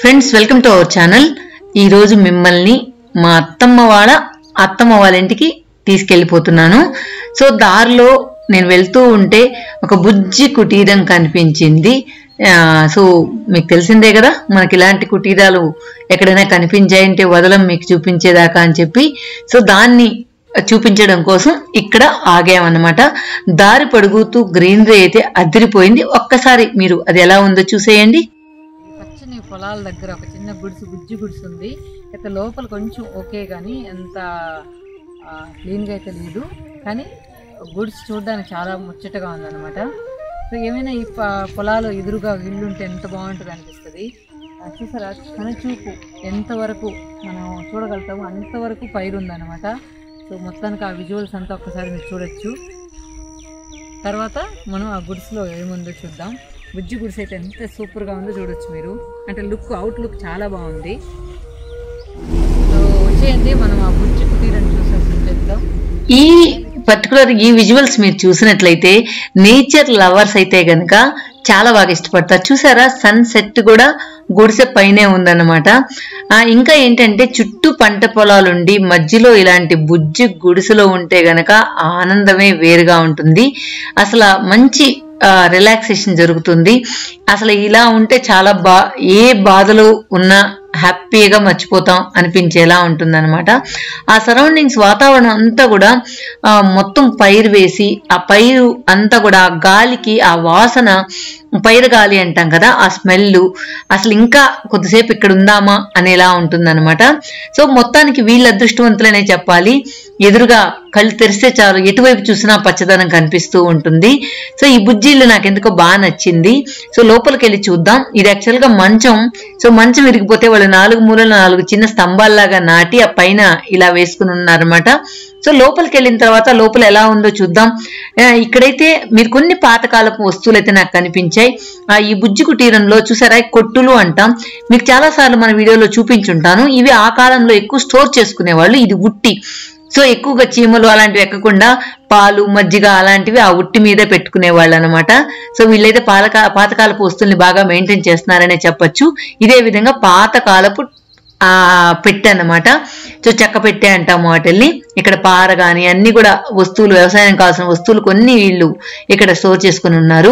Friends welcome to our channel ఈ రోజు మిమ్మల్ని మా అత్తమ్మ వాళ్ళ అత్తమ్మ వాళ్ళ ఇంటికి తీసుకెళ్ళిపోతున్నాను సో దారిలో నేను వెళ్తూ ఉంటే ఒక బుజ్జి కుటీరం కనిపించింది ఆ, సో మీకు తెలిసిందే కదా మనకి ఇలాంటి కుటీరాలు ఎక్కడైనా కనిపించాయంటే వదలం మీకు చూపించేదాకా అని చెప్పి సో దాన్ని చూపించడం కోసం ఇక్కడ ఆగామన్నమాట దారి పడుగుతూ గ్రీనరీ అయితే అదిరిపోయింది ఒక్కసారి మీరు అది ఎలా ఉందో చూసేయండి ఈ పచ్చని పొలాల దగ్గర ఒక చిన్న గుడిసు బుజ్జి గుడిసు ఉంది అయితే లోపల కొంచెం ఓకే కానీ ఎంత క్లీన్గా అయితే లేదు కానీ గుడిసు చూడడానికి చాలా ముచ్చటగా ఉందన్నమాట సో ఏమైనా ఈ ప- పొలాలు ఎదురుగా ఇల్లు ఉంటే ఎంత బాగుంటుంది అనిపిస్తుంది ఆ, చూసారా కనుచూపు ఎంతవరకు మనం చూడగలుగుతామో అంతవరకు పైరు ఉందన్నమాట సో మొత్తానికి ఆ విజువల్స్ అంతా ఒక్కసారి మీరు చూడొచ్చు తర్వాత మనం ఆ గుడిసెలో ఏముందో చూద్దాం బుజ్జి గుడిసె అయితే ఎంత సూపర్గా ఉందో చూడొచ్చు మీరు అంటే లుక్ అవుట్ లుక్ చాలా బాగుంది సో వచ్చేయండి మనం ఆ బుజ్జి కుటీరని చూసేసి చెప్తాం ఈ పర్టికులర్ ఈ విజువల్స్ మీరు చూసినట్లయితే నేచర్ లవర్స్ అయితే గనక చాలా బాగా ఇష్టపడతారు చూసారా సన్ సెట్ కూడా గుడిసె పైనే ఉందన్నమాట ఆ, ఇంకా ఏంటంటే చుట్టూ పంట పొలాలుండి మధ్యలో ఇలాంటి బుజ్జి గుడిసెలో ఉంటే గనక ఆనందమే వేరుగా ఉంటుంది అసలు మంచి రిలాక్సేషన్ జరుగుతుంది అసలు ఇలా ఉంటే చాలా బా ఏ బాధలు ఉన్నా హ్యాపీగా మర్చిపోతాం అనిపించేలా ఉంటుందన్నమాట ఆ సరౌండింగ్స్ వాతావరణం అంతా కూడా ఆ, మొత్తం పైరు వేసి ఆ పైరు అంతా కూడా ఆ గాలికి ఆ వాసన పైరు గాలి అంటాం కదా ఆ స్మెల్ అసలు ఇంకా కొద్దిసేపు ఇక్కడ ఉందామా అనేలా ఉంటుందన్నమాట సో మొత్తానికి వీళ్ళ అదృష్టవంతులనే చెప్పాలి ఎదురుగా కళ్ళు తెరిస్తే చాలు ఎటువైపు చూసినా పచ్చదనం కనిపిస్తూ ఉంటుంది సో ఈ బుజ్జీళ్ళు నాకు ఎందుకో బాగా నచ్చింది సో లోపలికి వెళ్ళి చూద్దాం ఇది యాక్చువల్ గా మంచం సో మంచం విరిగిపోతే వాళ్ళు నాలుగు మూలలు నాలుగు చిన్న స్తంభాల్లాగా నాటి ఆ పైన ఇలా వేసుకుని ఉన్నారనమాట సో లోపలికి వెళ్ళిన తర్వాత లోపల ఎలా ఉందో చూద్దాం ఆ, ఇక్కడైతే మీరు కొన్ని పాతకాలపు వస్తువులు అయితే నాకు కనిపించాయి ఆ, ఈ బుజ్జి కుటీరంలో చూసారా ఈ కొట్టులు అంటాం మీకు చాలా సార్లు మన వీడియోలో చూపించుంటాను ఇవి ఆ కాలంలో ఎక్కువ స్టోర్ చేసుకునేవాళ్ళు ఇది ఉట్టి సో ఎక్కువగా చీమలు అలాంటివి ఎక్కకుండా పాలు మజ్జిగ అలాంటివి ఆ ఉట్టి మీదే పెట్టుకునేవాళ్ళు అనమాట సో వీళ్ళైతే పాలక పాతకాలపు వస్తువుల్ని బాగా మెయింటైన్ చేస్తున్నారనే చెప్పొచ్చు ఇదే విధంగా పాతకాలపు ఆ పెట్టె అన్నమాట సో చెక్క పెట్టె అంటాము వాటిల్ని ఇక్కడ పార గాని అన్ని కూడా వస్తువులు వ్యవసాయం కావాల్సిన వస్తువులు కొన్ని వీళ్ళు ఇక్కడ స్టోర్ చేసుకుని ఉన్నారు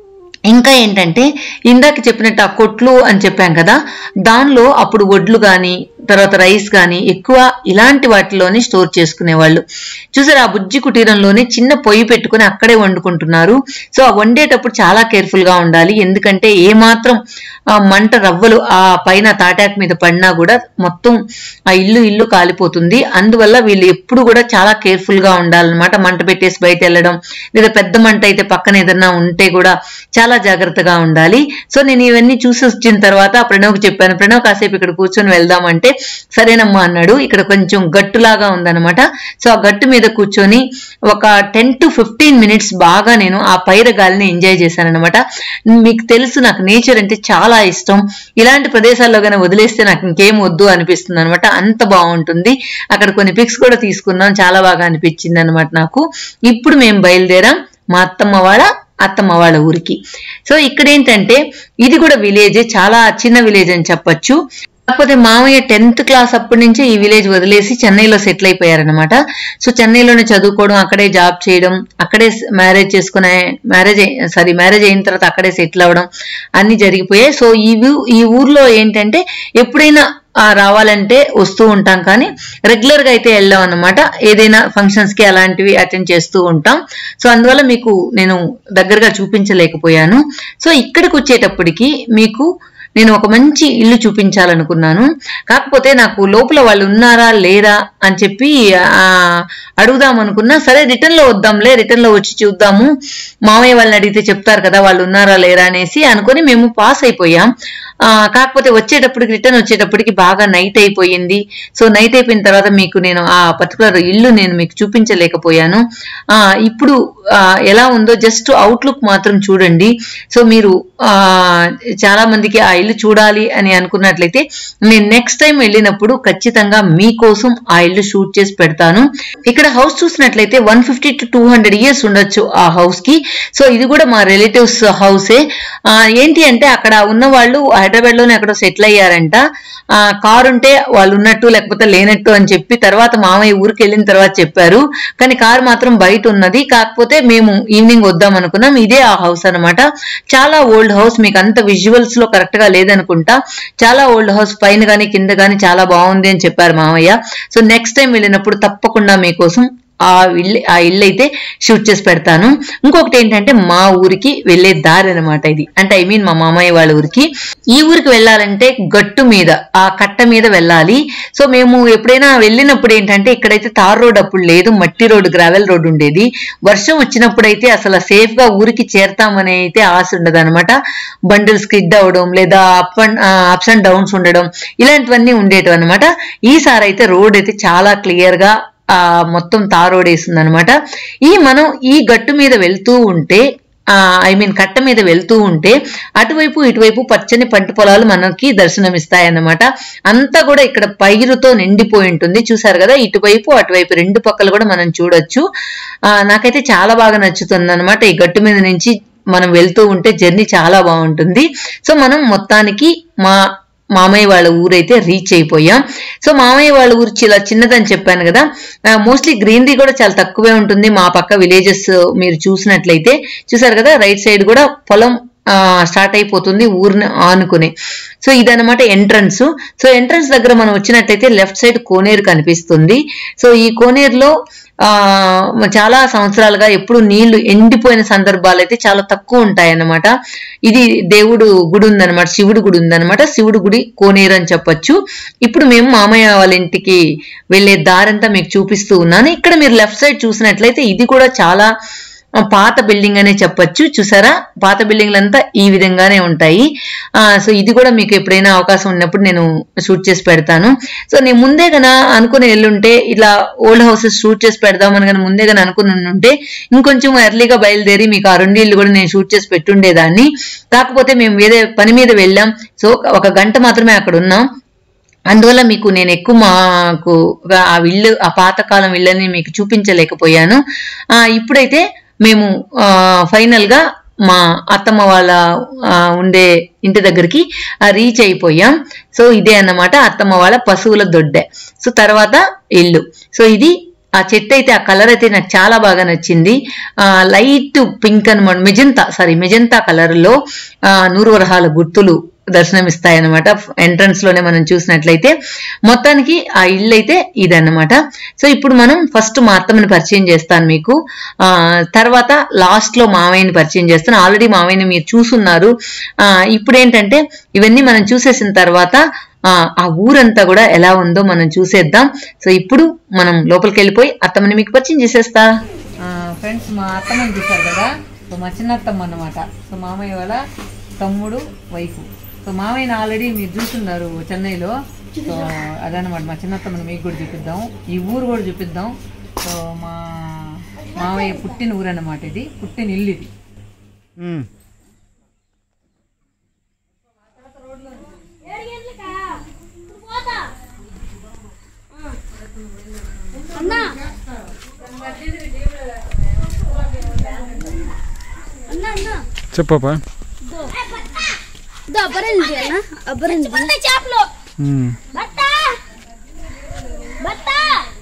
ఇంకా ఏంటంటే ఇందాక చెప్పినట్టు ఆ కొట్లు అని చెప్పాం కదా దానిలో అప్పుడు వడ్లు కానీ తర్వాత రైస్ కానీ ఎక్కువ ఇలాంటి వాటిలోనే స్టోర్ చేసుకునేవాళ్ళు చూసారు ఆ బుజ్జి కుటీరంలోనే చిన్న పొయ్యి పెట్టుకుని అక్కడే వండుకుంటున్నారు సో ఆ వండేటప్పుడు చాలా కేర్ఫుల్ గా ఉండాలి ఎందుకంటే ఏ మాత్రం ఆ మంట రవ్వలు ఆ పైన తాటాకు మీద పడినా కూడా మొత్తం ఆ ఇల్లు ఇల్లు కాలిపోతుంది అందువల్ల వీళ్ళు ఎప్పుడు కూడా చాలా కేర్ఫుల్ గా ఉండాలన్నమాట మంట పెట్టేసి బయట వెళ్ళడం లేదా పెద్ద మంట అయితే పక్కన ఏదన్నా ఉంటే కూడా చాలా జాగ్రత్తగా ఉండాలి సో నేను ఇవన్నీ చూసి వచ్చిన తర్వాత ప్రణవ్కి చెప్పాను ప్రణవ్ కాసేపు ఇక్కడ కూర్చొని వెళ్దామంటే సరేనమ్మా అన్నాడు ఇక్కడ కొంచెం గట్టులాగా ఉందన్నమాట సో ఆ గట్టు మీద కూర్చొని ఒక టెన్ టు ఫిఫ్టీన్ మినిట్స్ బాగా నేను ఆ పైర గాలిని ఎంజాయ్ చేశాను అనమాట మీకు తెలుసు నాకు నేచర్ అంటే చాలా ఇష్టం ఇలాంటి ప్రదేశాల్లో కానీ వదిలేస్తే నాకు ఇంకేం వద్దు అనిపిస్తుంది అనమాట అంత బాగుంటుంది అక్కడ కొన్ని పిక్స్ కూడా తీసుకున్నాం చాలా బాగా అనిపించింది అనమాట నాకు ఇప్పుడు మేము బయలుదేరాం మా అత్తమ్మ వాళ్ళ అత్తమ్మ వాళ్ళ ఊరికి సో ఇక్కడ ఏంటంటే ఇది కూడా విలేజే చాలా చిన్న విలేజ్ అని చెప్పొచ్చు కాకపోతే మామయ్య టెన్త్ క్లాస్ అప్పటి నుంచే ఈ విలేజ్ వదిలేసి చెన్నైలో సెటిల్ అయిపోయారనమాట సో చెన్నైలోనే చదువుకోవడం అక్కడే జాబ్ చేయడం అక్కడే మ్యారేజ్ చేసుకునే మ్యారేజ్ సారీ మ్యారేజ్ అయిన తర్వాత అక్కడే సెటిల్ అవ్వడం అన్ని జరిగిపోయాయి సో ఈ ఊ- ఈ ఊర్లో ఏంటంటే ఎప్పుడైనా ఆ, రావాలంటే వస్తూ ఉంటాం కానీ రెగ్యులర్ గా అయితే వెళ్ళాం అనమాట ఏదైనా ఫంక్షన్స్ కి అలాంటివి అటెండ్ చేస్తూ ఉంటాం సో అందువల్ల మీకు నేను దగ్గరగా చూపించలేకపోయాను సో ఇక్కడికి వచ్చేటప్పటికి మీకు నేను ఒక మంచి ఇల్లు చూపించాలనుకున్నాను కాకపోతే నాకు లోపల వాళ్ళు ఉన్నారా లేరా అని చెప్పి ఆ, అడుగుదాం అనుకున్నా సరే రిటర్న్ లో వద్దాంలే రిటర్న్ లో వచ్చి చూద్దాము మామయ్య వాళ్ళని అడిగితే చెప్తారు కదా వాళ్ళు ఉన్నారా లేరా అనేసి అనుకొని మేము పాస్ అయిపోయాం ఆ, కాకపోతే వచ్చేటప్పటికి రిటర్న్ వచ్చేటప్పటికి బాగా నైట్ అయిపోయింది సో నైట్ అయిపోయిన తర్వాత మీకు నేను ఆ పర్టికులర్ ఇల్లు నేను మీకు చూపించలేకపోయాను ఆ, ఇప్పుడు ఆ, ఎలా ఉందో జస్ట్ అవుట్లుక్ మాత్రం చూడండి సో మీరు ఆ, చాలా మందికి ఆ ఇల్లు చూడాలి అని అనుకున్నట్లయితే నేను నెక్స్ట్ టైం వెళ్ళినప్పుడు ఖచ్చితంగా మీకోసం ఆ ఇల్లు షూట్ చేసి పెడతాను ఇక్కడ హౌస్ చూసినట్లయితే one fifty to two hundred years ఉండొచ్చు ఆ హౌస్ కి సో ఇది కూడా మా రిలేటివ్స్ హౌసే ఆ, ఏంటి అంటే అక్కడ ఉన్న వాళ్ళు ఆ హైదరాబాద్ లోనే ఎక్కడో సెటిల్ అయ్యారంట ఆ కారు ఉంటే వాళ్ళు ఉన్నట్టు లేకపోతే లేనట్టు అని చెప్పి తర్వాత మామయ్య ఊరికి వెళ్ళిన తర్వాత చెప్పారు కానీ కారు మాత్రం బయట ఉన్నది కాకపోతే మేము ఈవినింగ్ వద్దాం అనుకున్నాం ఇదే ఆ హౌస్ అన్నమాట చాలా ఓల్డ్ హౌస్ మీకు అంత విజువల్స్ లో కరెక్ట్ గా లేదనుకుంటా చాలా ఓల్డ్ హౌస్ పైన గానీ కింద గానీ చాలా బాగుంది అని చెప్పారు మామయ్య సో నెక్స్ట్ టైం వెళ్ళినప్పుడు తప్పకుండా మీకోసం ఆ ఇల్లు ఆ ఇల్లు అయితే షూట్ చేసి పెడతాను ఇంకొకటి ఏంటంటే మా ఊరికి వెళ్ళే దారి అనమాట ఇది అంటే ఐ మీన్ మా మామయ్య వాళ్ళ ఊరికి ఈ ఊరికి వెళ్ళాలంటే గట్టు మీద ఆ కట్ట మీద వెళ్ళాలి సో మేము ఎప్పుడైనా వెళ్ళినప్పుడు ఏంటంటే ఇక్కడైతే తార్ రోడ్ అప్పుడు లేదు మట్టి రోడ్డు గ్రావెల్ రోడ్ ఉండేది వర్షం వచ్చినప్పుడు అయితే అసలు సేఫ్ గా ఊరికి చేరతామని అయితే ఆశ ఉండదు అనమాట బండిల్ స్కిడ్ అవడం లేదా up and ups and downs ఉండడం ఇలాంటివన్నీ ఉండేటివి అనమాట ఈసారి అయితే రోడ్ అయితే చాలా క్లియర్ గా ఆ మొత్తం తారోడేసింది అనమాట ఈ మనం ఈ గట్టు మీద వెళ్తూ ఉంటే ఐ మీన్ కట్ట మీద వెళ్తూ ఉంటే అటువైపు ఇటువైపు పచ్చని పంట పొలాలు మనకి దర్శనమిస్తాయన్నమాట అంతా కూడా ఇక్కడ పైరుతో నిండిపోయి ఉంటుంది చూసారు కదా ఇటువైపు అటువైపు రెండు పక్కలు కూడా మనం చూడొచ్చు ఆ, నాకైతే చాలా బాగా నచ్చుతుంది అనమాట ఈ గట్టు మీద నుంచి మనం వెళ్తూ ఉంటే జర్నీ చాలా బాగుంటుంది సో మనం మొత్తానికి మా మామయ్య వాళ్ళ ఊరైతే రీచ్ అయిపోయాం సో మామయ్య వాళ్ళ ఊరు చాలా చిన్నదని చెప్పాను కదా మోస్ట్లీ గ్రీనరీ కూడా చాలా తక్కువే ఉంటుంది మా పక్క విలేజెస్ మీరు చూసినట్లయితే చూసారు కదా రైట్ సైడ్ కూడా పొలం స్టార్ట్ అయిపోతుంది ఊరిని ఆనుకుని సో ఇదన్నమాట ఎంట్రన్స్ సో ఎంట్రన్స్ దగ్గర మనం వచ్చినట్లయితే లెఫ్ట్ సైడ్ కోనేరు కనిపిస్తుంది సో ఈ కోనేరులో ఆ చాలా సంవత్సరాలుగా ఎప్పుడు నీళ్లు ఎండిపోయిన సందర్భాలు అయితే చాలా తక్కువ ఉంటాయి అన్నమాట ఇది దేవుడు గుడి ఉందన్నమాట శివుడు గుడి ఉందన్నమాట శివుడు గుడి కోనేరు అని చెప్పొచ్చు ఇప్పుడు మేము మామయ్య వాళ్ళ ఇంటికి వెళ్ళే దారంతా మీకు చూపిస్తూ ఉన్నాను ఇక్కడ మీరు లెఫ్ట్ సైడ్ చూసినట్లయితే ఇది కూడా చాలా ఆ, పాత బిల్డింగ్ అనే చెప్పొచ్చు చూసారా పాత బిల్డింగ్లంతా ఈ విధంగానే ఉంటాయి ఆ, సో ఇది కూడా మీకు ఎప్పుడైనా అవకాశం ఉన్నప్పుడు నేను షూట్ చేసి పెడతాను సో నేను ముందే గన అనుకుని వెళ్ళుంటే ఇలా ఓల్డ్ హౌసెస్ షూట్ చేసి పెడదామని కానీ ముందే గన అనుకుని ఉంటే ఇంకొంచెం ఎర్లీగా బయలుదేరి మీకు ఆ రెండిళ్ళు కూడా నేను షూట్ చేసి పెట్టుండేదాన్ని కాకపోతే మేము వేరే పని మీద వెళ్ళాం సో ఒక గంట మాత్రమే అక్కడ ఉన్నాం అందువల్ల మీకు నేను ఎక్కువ మాకు ఆ ఇల్లు ఆ పాతకాలం ఇళ్ళని మీకు చూపించలేకపోయాను ఆ ఇప్పుడైతే మేము ఆ ఫైనల్ గా మా అత్తమ్మ వాళ్ళ ఆ, ఉండే ఇంటి దగ్గరికి రీచ్ అయిపోయాం సో ఇదే అన్నమాట అత్తమ్మ వాళ్ళ పశువుల దొడ్డె సో తర్వాత ఇల్లు సో ఇది ఆ చెట్టు అయితే ఆ కలర్ అయితే నాకు చాలా బాగా నచ్చింది ఆ లైట్ పింక్ అనమాట మెజంతా సారీ మెజంతా కలర్ లో ఆ నూరు వరహాల గుర్తులు దర్శనమిస్తాయి అనమాట ఎంట్రన్స్ లోనే మనం చూసినట్లయితే మొత్తానికి ఆ ఇల్లు అయితే ఇదన్నమాట సో ఇప్పుడు మనం ఫస్ట్ మా అత్తమ్మని పరిచయం చేస్తాను మీకు ఆ తర్వాత లాస్ట్ లో మామయ్యని పరిచయం చేస్తాను ఆల్రెడీ మామయ్యని మీరు చూసున్నారు ఆ ఇప్పుడు ఏంటంటే ఇవన్నీ మనం చూసేసిన తర్వాత ఆ ఆ ఊరంతా కూడా ఎలా ఉందో మనం చూసేద్దాం సో ఇప్పుడు మనం లోపలికి వెళ్ళిపోయి అత్తమ్మని మీకు పరిచయం చేసేస్తా ఫ్రెండ్స్ మా అత్తమ్మని చూశారు కదా సో మా చిన్నత్తమ్మ అన్నమాట సో మామయ్య వాళ్ళ తమ్ముడు వైఫ్ సో మామయ్యని ఆల్రెడీ మీరు చూస్తున్నారు చెన్నైలో సో అదనమాట మా చిన్నత్తమ్మని మీకు కూడా చూపిద్దాం ఈ ఊరు కూడా చూపిద్దాం సో మా మామయ్య పుట్టిన ఊరు అన్నమాట ఇది పుట్టిన ఇల్లు ఇది అన్నా అన్నా అన్నా చెప్పప్పా దో అబ్బరింది అన్న అబ్బరింది చేపలు బట్ట బట్ట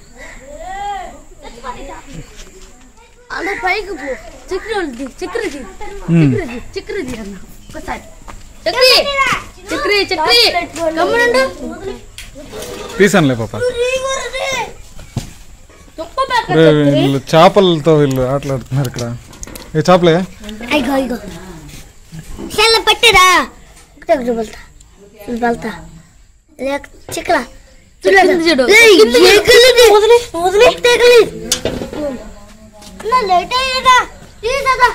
అన్న పైకి పో చక్రది చక్రది చక్రది చక్రది అన్న ఒకసారి చక్రి చక్రి చక్రి గమ్మునుండు తీసానులే పాప తొక్క పక్క రే, వీళ్ళు చేపలతో వీళ్ళు ఆటలాడుతున్నారు ఇక్కడ ఏ చేపలే అయ్యో అయ్యో సెల్ల పట్టిరా ఒకటి బల్తా బల్తా లేక చిక్కల చూడు వదిలే వదిలే తెగలి నా లేట్ అయ్యేదా తీసదా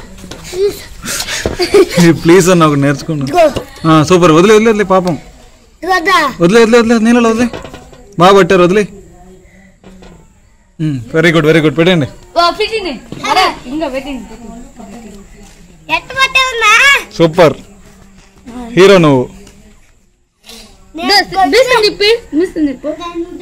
ప్లీజ్ అన్న ఒకటి నేర్చుకున్నా ఇదిగో ఆ, సూపర్ వదిలే వదిలే వదిలే పాపం ఇదిగోదా వదిలే వదిలే వదిలే నీళ్ళలో వదిలే బాగా పట్టారు వదిలే వెరీ గుడ్ వెరీ గుడ్ పెట్టండి ఫిట్టింగ్ అరే ఇంకా ఫిట్టింగ్ ఎట్ట పట్టావున్నా సూపర్ హీరో నువ్వు మిస్ తిప్పి మిస్ తిప్పు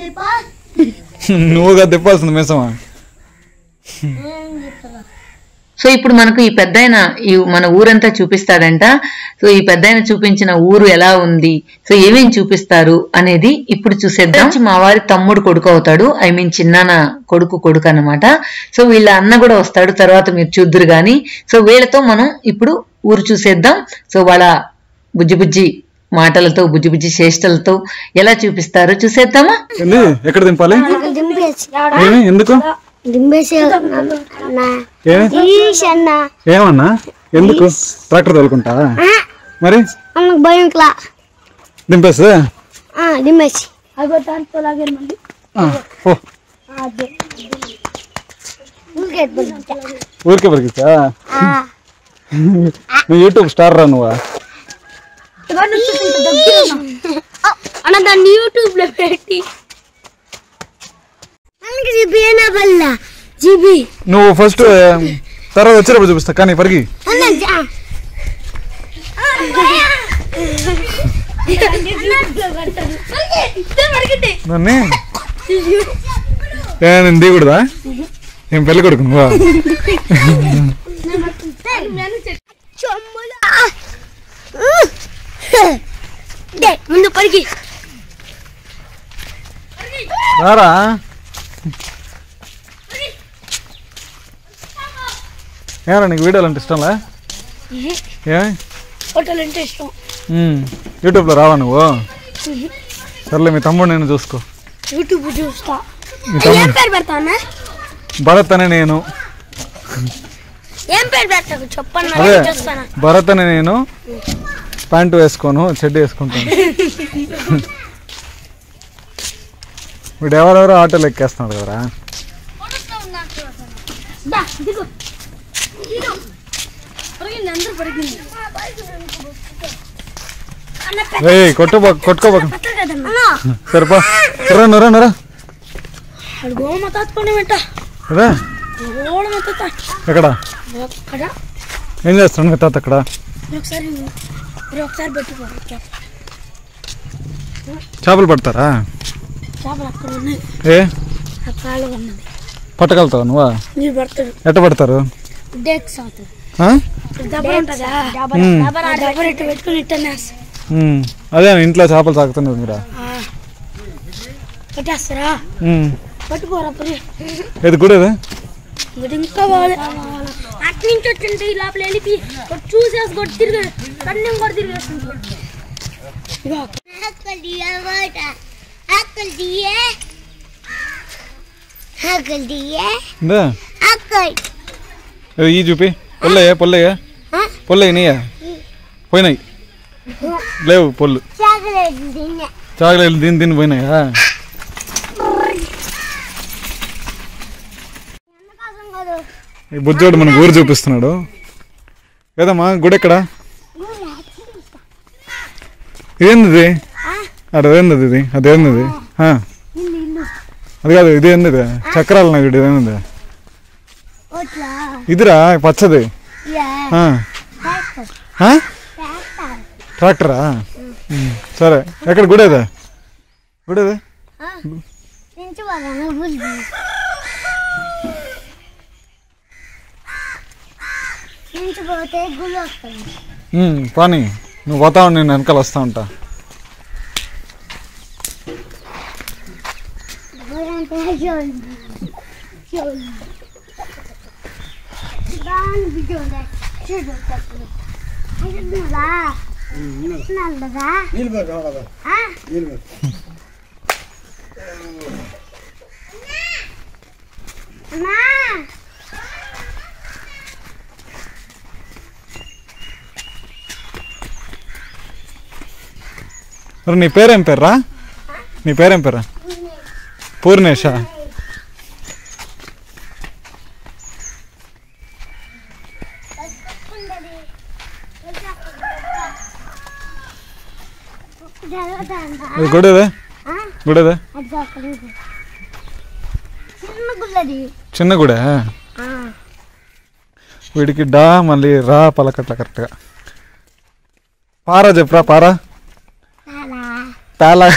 నువ్వుగా తిప్పాల్సింది మేసమా సో ఇప్పుడు మనకు ఈ పెద్ద ఈ మన ఊరంతా చూపిస్తాడంట సో ఈ పెద్ద చూపించిన ఊరు ఎలా ఉంది సో ఏమేం చూపిస్తారు అనేది ఇప్పుడు చూసేద్దాం మా వారి తమ్ముడు కొడుకు అవుతాడు ఐ మీన్ చిన్నాన్న కొడుకు కొడుకు అన్నమాట సో వీళ్ళ అన్న కూడా వస్తాడు తర్వాత మీరు చూద్దురు గాని సో వీళ్ళతో మనం ఇప్పుడు ఊరు చూసేద్దాం సో వాళ్ళ బుజ్జి బుజ్జి మాటలతో బుజ్జి బుజ్జి చేష్టలతో ఎలా చూపిస్తారో చూసేద్దామా ఏంది ఎక్కడ దింపాలి దింపేసి ఏమి ఎందుకు దింపేసి అన్న ఏమి ఈష్ అన్న ఏమన్నా ఎందుకు ట్రాక్టర్ తోలుకుంటా మరి అన్నకు భయం ఇట్లా దింపేస్తే దింపేసి అగో దాంతో లాగే మళ్ళీ ఆ, పో అదే ఊరికే ఎత్తుకుంటా. ఊరికే పరిగిస్తా ఆ. నువ్వు యూట్యూబ్ స్టార్ రా నువ్వు ఆ, అన్న దాన్ని యూట్యూబ్ లో పెట్టి మనకి జీబీ అయినా వల్ల జీబీ నువ్వు ఫస్ట్ తర్వాత వచ్చేటప్పుడు చూపిస్తా కానీ పరిగి అన్న జా- నన్ను ఏ, నేను దిగుడుదా నేను పెళ్ళి కొడుకు నువ్వా చొమ్ములా. డే, ముందు పరిగి రారా ఏరా నీకు వీడియోలు అంటే ఇష్టంలే ఏ ఫోటోలు అంటే ఇష్టం ఉమ్, యూట్యూబ్లో రావా నువ్వు సర్లే మీ తమ్ముడు నేను చూసుకో యూట్యూబ్ చూస్తా మీ ఏం తమ్ముడు పేరు పెడతానా భరత్ అనే నేను ఏం పేరు పెడతావు చెప్పండి అదే మరి చూస్తాను భరత్ అనే నేను ప్యాంటు వేసుకోను చెడ్డ వేసుకుంటాను వీడు ఎవరెవరో ఆటోలు ఎక్కేస్తున్నాడు కదరా దా, దిగు. దిగు. పరిగింది, అందరూ పరిగింది. అన్న, పెద్ద రే కొట్టుబో కొట్టుకోబో పెద్ద కదన్నా. అన్న, సరిపో రా నురా నురా ఆడు గోమ తాత్కొని వెంట రా గోడ తాత ఎక్కడ అక్కడ ఏం చేస్తున్నాడు మీ తాత అక్కడ ఒకసారి మీరు ఒకసారి పెట్టుకో చేపలు పడతారా చేపలు అక్కడ ఉన్నాయి ఏ ఆ కాలు ఉన్నది పట్టగలుగుతావు నువ్వా మీరు పడతాడు ఎట్ట పడతారు డేక్స్ అవుతుంది ఆ? దెబ్బ ఉంటుందా మ్మ్. దెబ్బ ఇట్టు పెట్టుకుని ఇట్టనే ఉమ్, అదే ఇంట్లో చేపలు తాకుతున్నారు మీరా పెట్టేస్తారా ఉమ్, పట్టుకోరా పురి ఏది గుడేదా ఇంకోటి ఇంకా బాగా అటు నుంచి వచ్చింటే ఈ లోపల వెళ్ళి కొట్టి చూసేసి కొట్టి తిరిగి రన్నింగ్ కూడా తిరిగేస్తుంది ఇందా ఏది ఈ చూపి పొల్లయ్యా పొల్లయ్యా పొల్లయ్య నీయా పోయినాయి లేవు పొల్లు చాకలేలు దీని దీని పోయినాయా ఈ బుజ్జోడు మన ఊరు చూపిస్తున్నాడు ఏదమ్మా గుడి ఎక్కడ ఇదేంది అదేంది ఇది అదేంది ఆ. అది కాదు ఇది ఏంది ఇది? చక్రాల నగడు ఇదేంది ఇదిరా పచ్చది ఆ. ఆ? ట్రాక్టరా ఉమ్, సరే ఎక్కడ గుడేదా గుడేదా పోతే గుళ్ళు వస్తుంది ఉమ్, పోనీ నువ్వు పోతావు నేను వెనకాల వస్తా ఉంటా మరి నీ పేరేం పేర్రా నీ పేరేం పేరా పూర్ణేష ఇది గుడేదే గుడేదే చిన్న గుళ్ళది చిన్న గుడే వీడికి డా మళ్ళీ రా పలకట్ల కరెక్ట్గా పారా చెప్పురా పారా పాల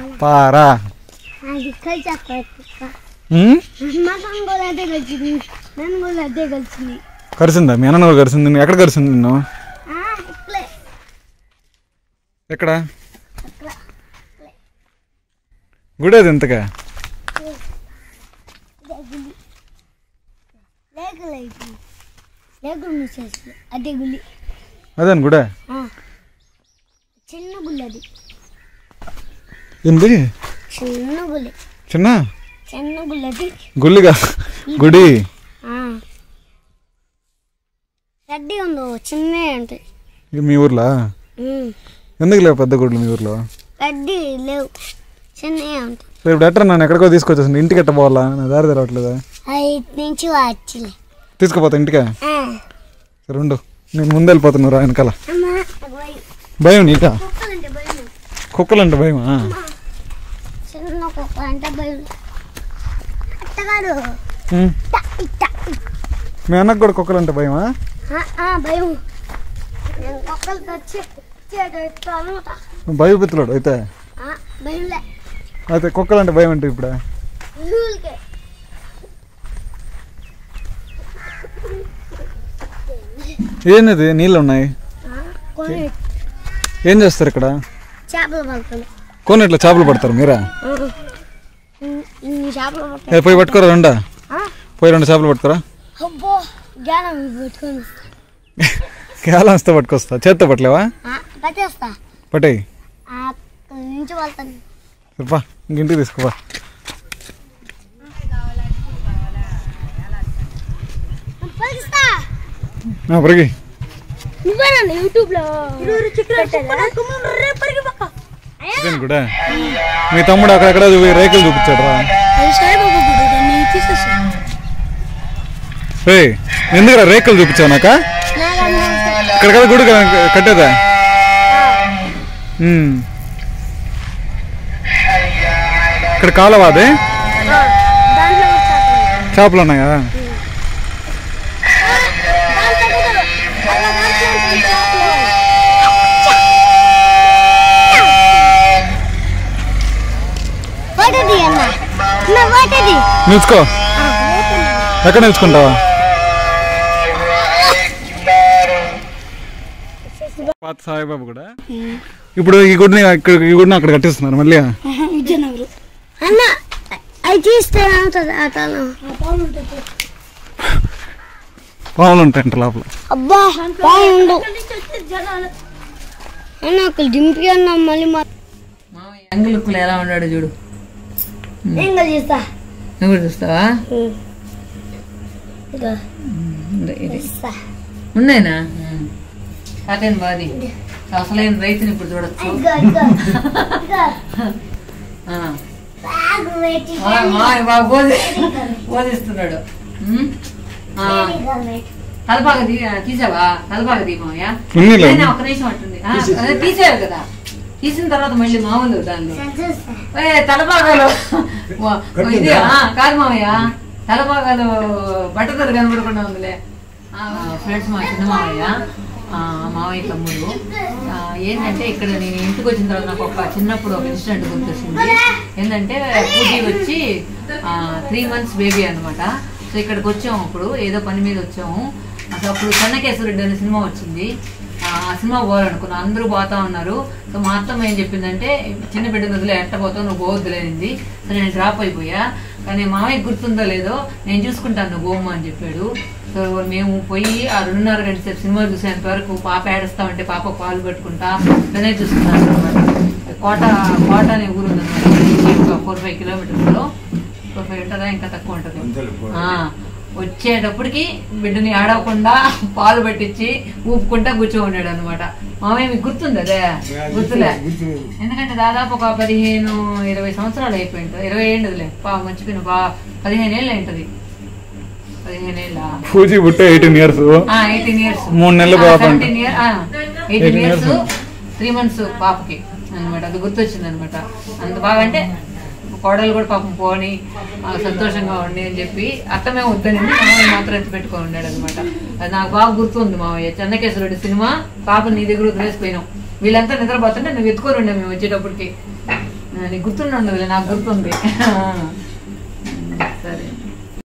పారా అది కలిసి ఉమ్? మా సంగోలు అంటే వచ్చింది నేను కూడా అదే కలిసింది కరిసిందా మీ అన్న కరిసింది నిన్ను ఎక్కడ కరిసింది నిన్ను ఇట్లే ఎక్కడ గుడేది ఎంతగా లేకులు అయిపోయింది లేకులు మూసేసి అదే గులి అదే గుడే ఆ. చిన్న గులి అది ఏంది చిన్న గులి చిన్న చిన్న గులి అది గుల్లిగా గుడి ఆ. గడ్డి ఉందో చిన్నవి ఉంటాయి ఇది మీ ఊర్లో ఉమ్. ఎందుకు లేవు పెద్ద గుడ్లు మీ ఊర్లో గడ్డి లేవు చిన్నవి ఉంటాయి సో ఇప్పుడు ఎట్లా నన్ను ఎక్కడికో తీసుకొచ్చేసింది ఇంటికి ఎట్ట పోవాలా నా దారి తెరవట్లేదా ఐదు నుంచి వచ్చలే తీసుకుపోతా ఇంటికే సరే ఉండు నేను ముందు వెళ్ళిపోతున్నారు వెనకాల అమ్మా నాకు భయం. భయం నీకా కుక్కలంటే భయం కుక్కలంటే భయమా చిన్న కుక్క అంటే భయం అట్టగాడు ఉమ్. ఇట్ట, ఇట్ట, ఇట్ట. మీ అన్నకు కూడా కుక్కలంటే భయమా ఆ, ఆ, భయం నేను కుక్కలతో చెప్తాను భయపిత్తులాడు అయితే భయంలే అయితే కుక్కలంటే భయం అంటే ఇప్పుడు ఊరికే ఏంది నీళ్ళు ఉన్నాయి ఆ, కొన్ని ఏం చేస్తారు ఇక్కడ చేపలు పడుతుంది కొన్ని ఇట్లా చేపలు పడతారు మీరా ఇన్ని చేపలు పడతాయి ఏ పోయి పట్టుకోరా రెండా ఆ? పోయి రెండు చేపలు పట్టుకోరా అబ్బో జ్ఞానం పెట్టుకొని వస్తా. కేలం వస్తే పట్టుకొస్తా చేత్తో పట్టలేవా ఆ, పట్టేస్తా పట్టేయి ఆ, అక్కడి నుంచి వెళ్తాను సరిపా ఇంటికి తీసుకోపా పలికిస్తా ఆ, పరిగి నువ్వేనా యూట్యూబ్ లో ఇదేం కూడా మీ తమ్ముడు అక్కడక్కడ చూ- రేకులు చూపించాడు రా రే ఎందుకురా రేకులు చూపించావు నాక ఇక్కడ కదా గుడి క- కట్టేదా ఉమ్. ఇక్కడ కాలవా అదే దాంట్లో వచ్చాక చేపలు ఉన్నాయా వాటది అన్న అన్న వాటది నిలుచుకో ఎక్కడ నిలుచుకుంటావా పాత సాయిబాబు కూడా ఇప్పుడు ఈ గుడిని ఇక్కడ ఈ గుడిని అక్కడ కట్టిస్తున్నారు మళ్ళీ విజయనగరం అన్న అది తీస్తే ఏమవుతుంది ఆ తాళం పాములు ఉంటాయంట లోపల అబ్బా బాగుండు అన్న ఒకరు దింపి అన్న మళ్ళీ మా మామయ్య యంగ్ లుక్లో ఎలా ఉన్నాడు చూడు నేను చేస్తా నువ్వు కూడా చూస్తావా ఇదో ఇది- ఇది ఇస్తా ఉన్నాయినా కాటన్ బాది అసలైన రైతుని ఇప్పుడు చూడొచ్చు ఇదిగో ఇదిగో ఇదిగో ఆ. బాగా పెట్టి మా- మామయ్య బాగా బోధి బోధిస్తున్నాడు ఉమ్. ఆ, తలపాక తీ తీసావా తలపాక తీ మామయ్య ఉన్నీలే. అయినా ఒక నిమిషం అంటుంది ఆ, అదే తీసేయాలి కదా తీసిన తర్వాత మళ్ళీ మామూలు దానిలో ఏ తలపాగాలు వా- ఇది ఆ, కాదు మామయ్య తలపాగాలు బట్టతలు కనబడకుండా ఉందిలే ఫ్రెండ్స్ మా చిన్న మామయ్య ఆ, మామయ్య తమ్ముడు ఆ, ఏంటంటే ఇక్కడ నేను ఇంటికి వచ్చిన తర్వాత నాకు ఒక చిన్నప్పుడు ఒక ఇన్సిడెంట్ గుర్తొచ్చింది ఏంటంటే పూజీ వచ్చి త్రీ మంత్స్ బేబీ అన్నమాట సో ఇక్కడికి వచ్చాము అప్పుడు ఏదో పని మీద వచ్చాము అసలు అప్పుడు చెన్నకేశ్వరెడ్డి అనే సినిమా వచ్చింది ఆ ఆ సినిమా పోవాలనుకున్నా అందరూ పోతా ఉన్నారు సో మా అత్తమ్మ ఏం చెప్పిందంటే చిన్న బిడ్డను వదిలే ఎట్ట పోతావు నువ్వు పోవద్దులేనింది సో నేను డ్రాప్ అయిపోయా కానీ మామయ్య గుర్తుందో లేదో నేను చూసుకుంటాను నువ్వు పోమ్మ అని చెప్పాడు సో మేము పోయి ఆ రెండున్నర గంట సేపు సినిమా చూసేంత వరకు పాప ఏడుస్తా ఉంటే పాప పాలు పెట్టుకుంటా ఇలానే చూస్తున్నాను అనమాట కోట కోట అనే ఊరు ఉందన్నమాట ఫోర్ ఫైవ్ కిలోమీటర్స్లో ఫోర్ ఫైవ్ ఉంటుందా ఇంకా తక్కువ ఉంటుంది ఆ, వచ్చేటప్పటికి బిడ్డని ఆడవకుండా పాలు పట్టించి ఊపుకుంటా కూర్చో ఉన్నాడు అనమాట మామయ్య మీకు గుర్తుంది అదే గుర్తులే ఎందుకంటే దాదాపు ఒక పదిహేను ఇరవై సంవత్సరాలు అయిపోయింది ఇరవై ఏళ్ళదిలే పా మర్చిపోయిన బా పదిహేను ఏళ్ళు అయింటది పదిహేను ఏళ్ళ పూజీ పుట్టే ఎయిటీన్ ఇయర్స్ ఎయిటీన్ ఇయర్స్ మూడు నెలలు పాప అంట. Year eighteen years three months పాపకి అన్నమాట అది గుర్తొచ్చింది అనమాట అంత బాగా అంటే కోడలు కూడా పాపం పోని ఆ, సంతోషంగా ఉండి అని చెప్పి అత్తమే వద్దనింది మామయ్య మాత్రం ఎత్తి పెట్టుకొని ఉన్నాడు అనమాట అది నాకు బాగా గుర్తుంది మామయ్య చెన్నకేశ్వరుడి సినిమా పాప నీ దగ్గర వదిలేసిపోయినాం వీళ్ళంతా నిద్రపోతుంటే నువ్వు ఎత్తుకొని ఉండే మేము వచ్చేటప్పటికి ఆ, నీకు గుర్తుండే ఉండదులే నాకు గుర్తుంది